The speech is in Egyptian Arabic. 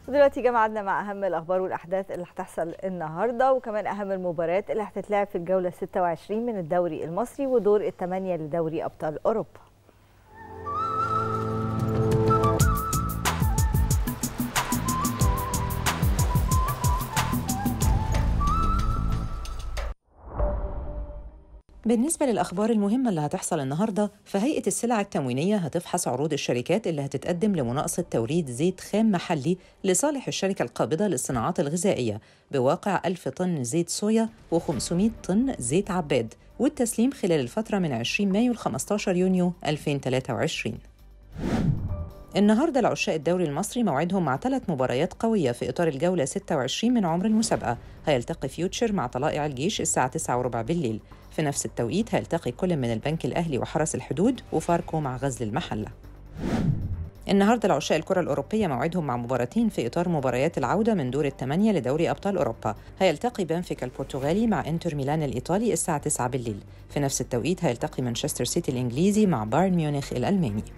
ودلوقتي جمعنا مع اهم الاخبار والاحداث اللي هتحصل النهارده وكمان اهم المباريات اللي هتتلعب في الجوله 26 من الدوري المصري ودور الثمانيه لدوري ابطال اوروبا بالنسبة للأخبار المهمة اللي هتحصل النهاردة فهيئة السلع التموينية هتفحص عروض الشركات اللي هتتقدم لمناقصة توريد زيت خام محلي لصالح الشركة القابضة للصناعات الغذائية بواقع 1000 طن زيت صويا و500 طن زيت عباد والتسليم خلال الفترة من 20 مايو ل 15 يونيو 2023 النهارده العشاق الدوري المصري موعدهم مع ثلاث مباريات قويه في اطار الجوله 26 من عمر المسابقه هيلتقي فيوتشر مع طلائع الجيش الساعه 9 وربع بالليل في نفس التوقيت هيلتقي كل من البنك الاهلي وحرس الحدود وفاركو مع غزل المحله النهارده العشاق الكرة الأوروبية موعدهم مع مباراتين في إطار مباريات العودة من دور الثمانية لدوري أبطال أوروبا، هيلتقي بنفيكا البرتغالي مع إنتر ميلان الإيطالي الساعة 9 بالليل، في نفس التوقيت هيلتقي مانشستر سيتي الإنجليزي مع بايرن ميونخ الألماني.